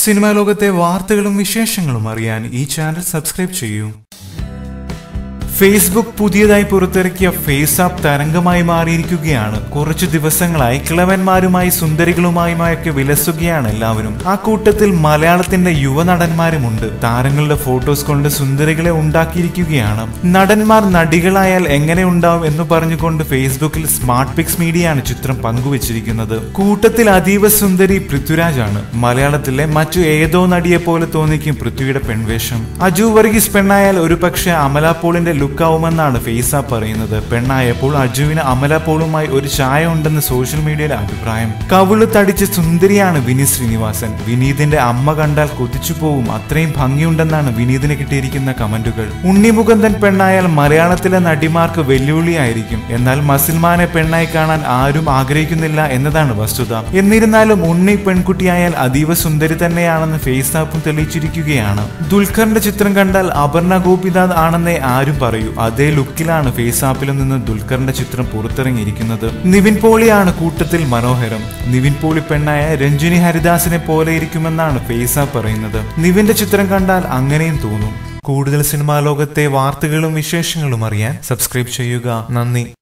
cinema ലോകത്തെ വാർത്തകളും വിശേഷങ്ങളും അറിയാൻ ഈ ചാനൽ സബ്സ്ക്രൈബ് ചെയ്യൂ ഫേസ്ബുക്ക് പുതിയതായി പുറത്തിറക്കിയ ഫേസ് ആപ്പ് തരംഗമായി മാറിയിരിക്കുകയാണ് കുറച്ചു ദിവസങ്ങളായി കിളവന്മാരുമായി സുന്ദരികളുമായുമായൊക്കെ വിലസുകയാണ് എല്ലാവരും ആ കൂട്ടത്തിൽ മലയാളത്തിന്റെ യുവനടന്മാരുമുണ്ട് താരങ്ങളുടെ ഫോട്ടോസ് കൊണ്ട് സുന്ദരികളെ ഉണ്ടാക്കിയിരിക്കുകയാണ് നടന്മാർ നടികളായാൽ എങ്ങനെ ഉണ്ടാവും എന്ന് പറഞ്ഞുകൊണ്ട് ഫേസ്ബുക്കിൽ സ്മാർട്ട് പിക്സ് മീഡിയയാണ് ചിത്രം പങ്കുവച്ചിരിക്കുന്നത് കൂട്ടത്തിൽ അതീവ സുന്ദരി പൃഥ്വിരാജാണ് മലയാളത്തിലെ മറ്റു ഏതോ നടിയെ പോലെ തോന്നിക്കും പൃഥ്വിയുടെ പെൺവേഷം അജു വർഗീസ് പെണ്ണായാൽ ഒരു പക്ഷേ അമല പോളിന്റെ ലുക്കാവുമെന്നാണ് ഫേസ് ആപ്പ് പറയുന്നത് പെണ്ണായപ്പോൾ അജുവിന് അമല പോളുമായി ഒരു ചായ ഉണ്ടെന്ന് സോഷ്യൽ മീഡിയയിലെ അഭിപ്രായം കവിള് തടിച്ച് സുന്ദരിയാണ് വിനീത് ശ്രീനിവാസൻ വിനീതിന്റെ അമ്മ കണ്ടാൽ കൊതിച്ചു പോവും അത്രയും ഭംഗിയുണ്ടെന്നാണ് വിനീതിന് കിട്ടിയിരിക്കുന്ന കമന്റുകൾ ഉണ്ണിമുകുന്ദൻ പെണ്ണായാൽ മലയാളത്തിലെ നടിമാർക്ക് വെല്ലുവിളിയായിരിക്കും എന്നാൽ മസിൽമാനെ പെണ്ണായി കാണാൻ ആരും ആഗ്രഹിക്കുന്നില്ല എന്നതാണ് വസ്തുത എന്നിരുന്നാലും ഉണ്ണി പെൺകുട്ടിയായാൽ അതീവ സുന്ദരി തന്നെയാണെന്ന് ഫേസ് ആപ്പും തെളിയിച്ചിരിക്കുകയാണ് ദുൽഖറിന്റെ ചിത്രം കണ്ടാൽ അപർണ ഗോപിനാഥ് ആണെന്നേ ആരും പറയൂ അതേ ലുക്കിലാണ് ഫേസ് ആപ്പിൽ നിന്ന് ദുൽഖറിന്റെ ചിത്രം പുറത്തിറങ്ങിയിരിക്കുന്നത് നിവിൻ പോളിയാണ് കൂട്ടത്തിൽ മനോഹരം നിവിൻ പോളി പെണ്ണായ രഞ്ജിനി ഹരിദാസിനെ പോലെ ഇരിക്കുമെന്നാണ് ഫേസ് ആപ്പ് പറയുന്നത് നിവിന്റെ ചിത്രം കണ്ടാൽ അങ്ങനെയും തോന്നും കൂടുതൽ സിനിമാ ലോകത്തെ വാർത്തകളും വിശേഷങ്ങളും അറിയാൻ സബ്സ്ക്രൈബ് ചെയ്യുക നന്ദി